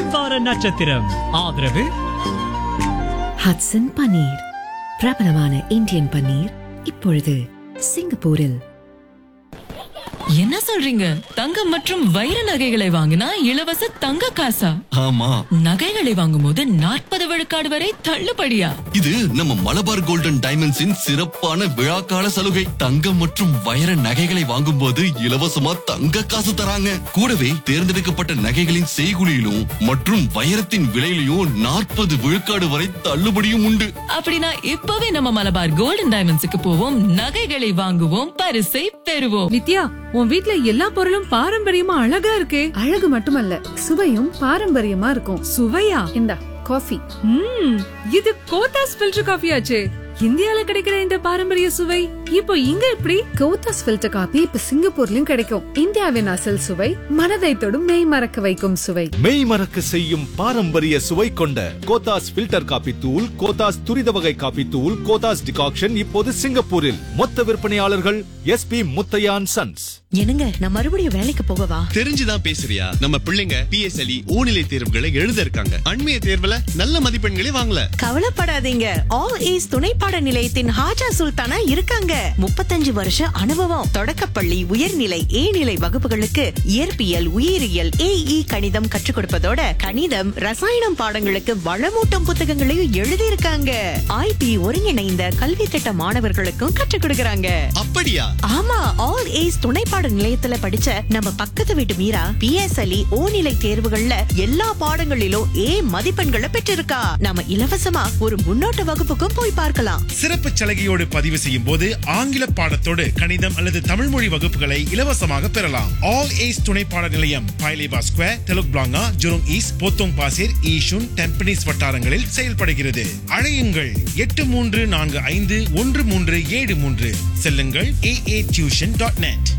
வார நட்சத்திரம் ஆதரவு ஹட்சன் பன்னீர் பிரபலமான இந்தியன் பன்னீர் இப்பொழுது சிங்கப்பூரில் என்ன சொல்றீங்க தங்கம் மற்றும் வைர நகைகளை வாங்கினா இலவச தங்க காசா ஆமா நகைகளை வாங்கும்போது நாற்பது விழுக்காடு வரை தள்ளுபடியா இது நம்ம மலபார் கோல்டன் டைமண்ட்ஸின் சிறப்பான விழாக்கால சலுகை தங்கம் மற்றும் வைர நகைகளை வாங்கும்போது இலவசமா தங்க காசு தராங்க கூடவே தேர்ந்தெடுக்கப்பட்ட நகைகளின் செய்குலியிலும் மற்றும் வைரத்தின் விலையிலும் நாற்பது விழுக்காடு வரை தள்ளுபடியும் உண்டு அப்படின்னா இப்பவே நம்ம மலபார் கோல்டன் டைமண்ட்ஸுக்கு போவோம் நகைகளை வாங்குவோம் பரிசை பெறுவோம் நித்யா உன் வீட்ல எல்லா பொருளும் பாரம்பரியமா அழகா இருக்கே அழகு மட்டுமல்ல சுவையும் பாரம்பரியமா இருக்கும் சுவையா இந்தா காஃபி ம் இது கோத்தாஸ் ஃபில்டர் காஃபி ஆச்சே இந்தியால கிடைக்கிற இந்த பாரம்பரிய சுவை இப்போ இங்க எப்படி கோத்தாஸ் ஃபில்டர் காபி இப்ப சிங்கப்பூர்லயும் கிடைக்கும் இந்தியாவின் அசல் சுவை மனதை தொடும் மெய் மறக்க வைக்கும் சுவை மெய் மறக்க செய்யும் பாரம்பரிய சுவை கொண்ட கோத்தாஸ் ஃபில்டர் காபி தூள் கோத்தாஸ் துரித வகை காபி தூள் கோத்தாஸ் டிகாக்ஷன் இப்போது சிங்கப்பூரில் மொத்த விற்பனையாளர்கள் எஸ்பி முத்தையான் சன்ஸ் என்னங்க நான் மறுபடியும் வேலைக்கு போகவா தெரிஞ்சுதான் பேசுறியா நம்ம பிள்ளைங்க பிஎஸ்எல்இ ஊநிலை தேர்வுகளை எழுத இருக்காங்க அண்மைய தேர்வுல நல்ல மதிப்பெண்களே வாங்கல கவலைப்படாதீங்க ஆல் ஏஸ் துணை பாட நிலையத்தின் ஹாஜா சுல்தானா இருக்காங்க முப்பத்தஞ்சு வருஷ அனுபவம் தொடக்கப்பள்ளி உயர்நிலை ஏ நிலை வகுப்புகளுக்கு இயற்பியல் உயிரியல் ஏஇ கணிதம் கற்றுக் கொடுப்பதோட கணிதம் ரசாயனம் பாடங்களுக்கு வளமூட்டும் புத்தகங்களையும் எழுதியிருக்காங்க ஐபி ஒருங்கிணைந்த கல்வி திட்ட மாணவர்களுக்கும் கற்றுக் கொடுக்கறாங்க அப்படியா ஆமா ஆல் ஏஸ் துணைப்பாட நிலையத்துல படிச்ச நம்ம பக்கத்து வீட்டு மீரா பிஎஸ்எல்இ ஓ நிலை தேர்வுகள்ல எல்லா பாடங்களிலும் ஏ மதிப்பெண்களை பெற்றிருக்கா நாம இலவசமா ஒரு முன்னோட்ட வகுப்புக்கும் போய் பார்க்கலாம் சிறப்பு சலுகையோடு பதிவு செய்யும் போது ஆங்கில பாடத்தோடு கணிதம் அல்லது தமிழ் மொழி வகுப்புகளை இலவசமாக பெறலாம் ஆல் ஏஸ் துணை பாட நிலையம் பைலேபா square Telok Blangah Jurong East Potong Pasir Yishun Tampines வட்டாரங்களில் செயல்படுகிறது அழையுங்கள் எட்டு மூன்று நான்கு ஐந்து ஒன்று மூன்று ஏழு மூன்று செல்லுங்கள் A A tuition dot net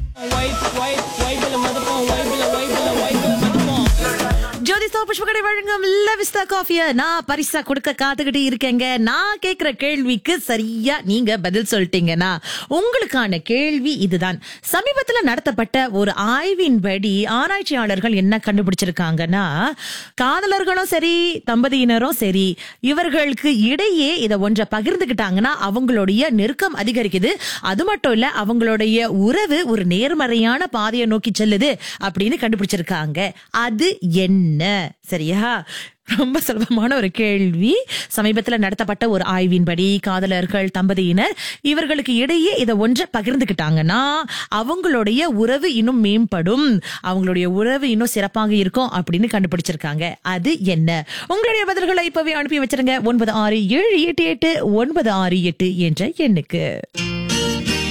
ஜோதிஸ்தா புஷ்பகடை வழங்கும் லவிஸ்தா காஃபிய நான் பரிசா கொடுக்க காத்துக்கிட்டு இருக்கேங்க நான் கேக்குற கேள்விக்கு சரியா நீங்க பதில் சொல்லிட்டீங்கன்னா உங்களுக்கான கேள்வி இதுதான் சமீபத்துல நடத்தப்பட்ட ஒரு ஆய்வின்படி ஆராய்ச்சியாளர்கள் என்ன கண்டுபிடிச்சிருக்காங்கன்னா காதலர்களும் சரி தம்பதியினரும் சரி இவர்களுக்கு இடையே இதை ஒன்றை பகிர்ந்துக்கிட்டாங்கன்னா அவங்களுடைய நெருக்கம் அதிகரிக்குது அது மட்டும் இல்ல அவங்களுடைய உறவு ஒரு நேர்மறையான பாதையை நோக்கி செல்லுது அப்படின்னு கண்டுபிடிச்சிருக்காங்க அது என்ன சரியா ரொம்ப சுலபமான ஒரு கேள்வி சமீபத்துல நடத்தப்பட்ட ஒரு ஆய்வின்படி காதலர்கள் தம்பதியினர் இவர்களுக்கு இடையே இதை ஒன்றை பகிர்ந்துக்கிட்டாங்கன்னா அவங்களுடைய உறவு இன்னும் மேம்படும் அவங்களுடைய உறவு இன்னும் சிறப்பாக இருக்கும் அப்படின்னு கண்டுபிடிச்சிருக்காங்க அது என்ன உங்களுடைய பதில்களை இப்பவே அனுப்பி வச்சிருங்க ஒன்பது ஆறு ஏழு எட்டு எட்டு ஒன்பது ஆறு எட்டு என்ற எண்ணுக்கு